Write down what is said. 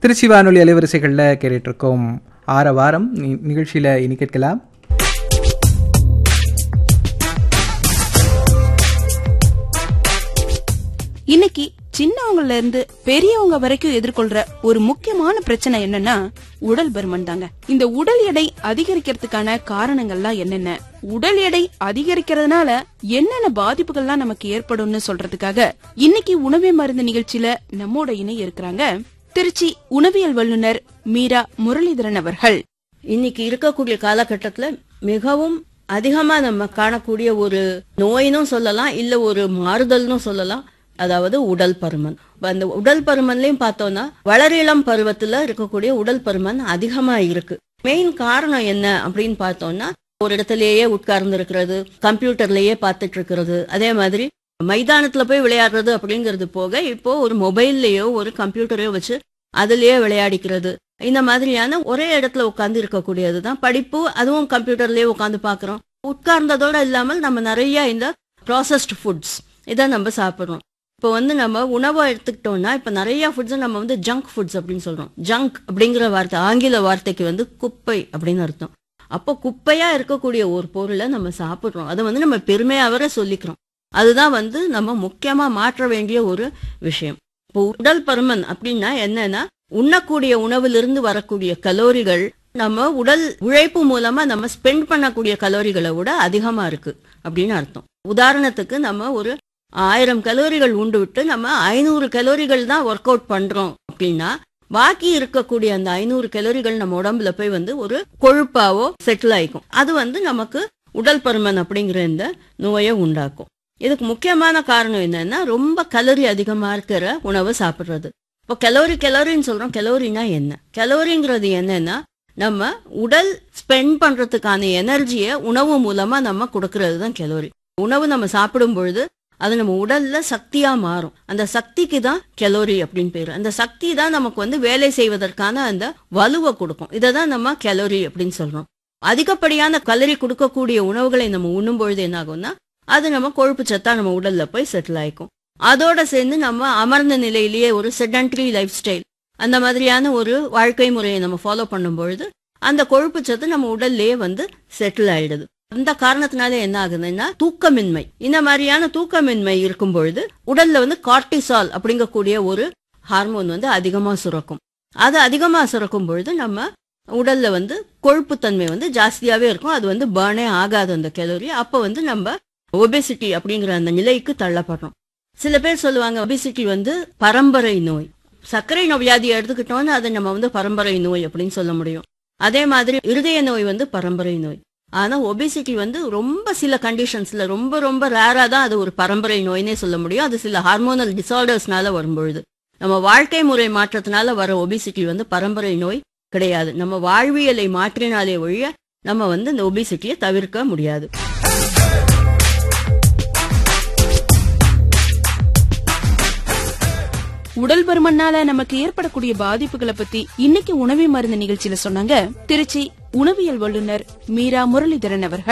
திருச்சி வானொலி அலைவரிசைகளில் கேட்டுட்டு இருக்கோம் ஆற வாரம் நி- நிகழ்ச்சியில இனி கேட்கலாம் இன்னைக்கு சின்னவங்கல இருந்து பெரியவங்க வரைக்கும் எதிர்கொள்ற ஒரு முக்கியமான பிரச்சனை என்னன்னா உடல் பருமன் தாங்க இந்த உடல் எடை அதிகரிக்கிறதுக்கான காரணங்கள்லாம் என்னென்ன உடல் எடை அதிகரிக்கிறதுனால என்னென்ன பாதிப்புகள்லாம் நமக்கு ஏற்படும்னு சொல்றதுக்காக இன்னைக்கு உணவே மருந்து நிகழ்ச்சியில நம்மோட இணை இருக்கிறாங்க திருச்சி உணவியல் வல்லுனர் மீரா முரளிதரன் அவர்கள் இன்னைக்கு இருக்கக்கூடிய காலகட்டத்துல மிகவும் அதிகமா நம்ம காணக்கூடிய ஒரு நோயினும் சொல்லலாம் இல்ல ஒரு மாறுதல்னு சொல்லலாம் அதாவது உடல் பருமன் இப்ப அந்த உடல் பருமன்லயும் பார்த்தோம்னா வளரிளம் பருவத்துல இருக்கக்கூடிய உடல் பருமன் அதிகமா இருக்கு மெயின் காரணம் என்ன அப்படின்னு பார்த்தோம்னா ஒரு இடத்துலயே உட்கார்ந்து இருக்கிறது கம்ப்யூட்டர்லயே பார்த்துட்டு இருக்கிறது அதே மாதிரி மைதானத்துல போய் விளையாடுறது அப்படிங்கிறது போக இப்போ ஒரு மொபைல்லையோ ஒரு கம்ப்யூட்டரையோ வச்சு அதுலயே விளையாடிக்கிறது இந்த மாதிரியான ஒரே இடத்துல உட்கார்ந்து இருக்கக்கூடியதுதான் படிப்பு அதுவும் கம்ப்யூட்டர்லயே உட்கார்ந்து பாக்குறோம் உட்கார்ந்ததோட இல்லாமல் நம்ம நிறைய இந்த ப்ராசஸ்டு ஃபுட்ஸ் இதை நம்ம சாப்பிடுறோம் இப்போ வந்து நம்ம உணவை எடுத்துக்கிட்டோம்னா இப்போ நிறைய ஃபுட்ஸ் நம்ம வந்து ஜங்க் ஃபுட்ஸ் அப்படின்னு சொல்றோம் ஜங்க் அப்படிங்கிற வார்த்தை ஆங்கில வார்த்தைக்கு வந்து குப்பை அப்படின்னு அர்த்தம் அப்போ குப்பையா இருக்கக்கூடிய ஒரு பொருளை நம்ம சாப்பிடுறோம் அதை வந்து நம்ம பெருமையாவர சொல்லிக்கிறோம் அதுதான் வந்து நம்ம முக்கியமா மாற்ற வேண்டிய ஒரு விஷயம் இப்போ உடல் பருமன் அப்படின்னா என்னன்னா உண்ணக்கூடிய உணவிலிருந்து வரக்கூடிய கலோரிகள் நம்ம உடல் உழைப்பு மூலமா நம்ம ஸ்பெண்ட் பண்ணக்கூடிய கலோரிகளை விட அதிகமா இருக்கு அப்படின்னு அர்த்தம் உதாரணத்துக்கு நம்ம ஒரு ஆயிரம் கலோரிகள் உண்டு விட்டு நம்ம ஐநூறு கலோரிகள் தான் ஒர்க் அவுட் பண்றோம் அப்படின்னா பாக்கி இருக்கக்கூடிய அந்த ஐநூறு கலோரிகள் நம்ம உடம்புல போய் வந்து ஒரு கொழுப்பாவோ செட்டில் ஆயிக்கும் அது வந்து நமக்கு உடல் பருமன் அப்படிங்கிற இந்த நோயை உண்டாக்கும் இதுக்கு முக்கியமான காரணம் என்னன்னா ரொம்ப கலோரி அதிகமா இருக்கிற உணவு சாப்பிடுறது இப்போ கலோரி கலோரின்னு சொல்றோம் கலோரினா என்ன கலோரிங்கிறது என்னன்னா நம்ம உடல் ஸ்பெண்ட் பண்றதுக்கான எனர்ஜியை உணவு மூலமா நம்ம கொடுக்கறது தான் கலோரி உணவு நம்ம சாப்பிடும் பொழுது அது நம்ம உடல்ல சக்தியா மாறும் அந்த சக்திக்கு தான் கலோரி அப்படின்னு பேரு அந்த சக்தி தான் நமக்கு வந்து வேலை செய்வதற்கான அந்த வலுவை கொடுக்கும் இதை தான் நம்ம கலோரி அப்படின்னு சொல்றோம் அதிகப்படியான கலரி கொடுக்கக்கூடிய உணவுகளை நம்ம உண்ணும் பொழுது என்ன ஆகும்னா அது நம்ம கொழுப்பு சத்தா நம்ம உடல்ல போய் செட்டில் ஆயிக்கும் அதோட சேர்ந்து நம்ம அமர்ந்த நிலையிலேயே ஒரு செடன்டரி லைஃப் ஸ்டைல் அந்த மாதிரியான ஒரு வாழ்க்கை முறையை நம்ம ஃபாலோ பண்ணும் பொழுது அந்த கொழுப்பு சத்து நம்ம உடல்லயே வந்து செட்டில் ஆயிடுது அந்த காரணத்தினால என்ன ஆகுதுன்னா தூக்கமின்மை இந்த மாதிரியான தூக்கமின்மை இருக்கும் பொழுது உடல்ல வந்து கார்டிசால் அப்படிங்கக்கூடிய ஒரு ஹார்மோன் வந்து அதிகமா சுரக்கும் அது அதிகமா சுரக்கும் பொழுது நம்ம உடல்ல வந்து கொழுப்புத்தன்மை வந்து ஜாஸ்தியாவே இருக்கும் அது வந்து பேர்னே ஆகாது அந்த கலோரி அப்ப வந்து நம்ம ஒபேசிட்டி அப்படிங்கிற அந்த நிலைக்கு தள்ளப்படுறோம் சில பேர் சொல்லுவாங்க ஒபிசிட்டி வந்து பரம்பரை நோய் சர்க்கரை நோய் வியாதியை எடுத்துக்கிட்டோம்னா அதை நம்ம வந்து பரம்பரை நோய் அப்படின்னு சொல்ல முடியும் அதே மாதிரி இருதய நோய் வந்து பரம்பரை நோய் ஆனா ஒபிசிட்டி வந்து ரொம்ப சில கண்டிஷன்ஸ்ல ரொம்ப ரொம்ப ரேரா தான் அது ஒரு பரம்பரை நோய்னே சொல்ல முடியும் அது சில ஹார்மோனல் டிசார்டர்ஸ்னால வரும்பொழுது நம்ம வாழ்க்கை முறை மாற்றத்தினால வர ஒபிசிட்டி வந்து பரம்பரை நோய் கிடையாது நம்ம வாழ்வியலை மாற்றினாலே ஒழிய நம்ம வந்து இந்த ஒபிசிட்டியை தவிர்க்க முடியாது உடல் பருமனால நமக்கு ஏற்படக்கூடிய பாதிப்புகளை பத்தி இன்னைக்கு உணவே மருந்து நிகழ்ச்சியில சொன்னாங்க திருச்சி உணவியல் வல்லுனர் மீரா முரளிதரன் அவர்கள்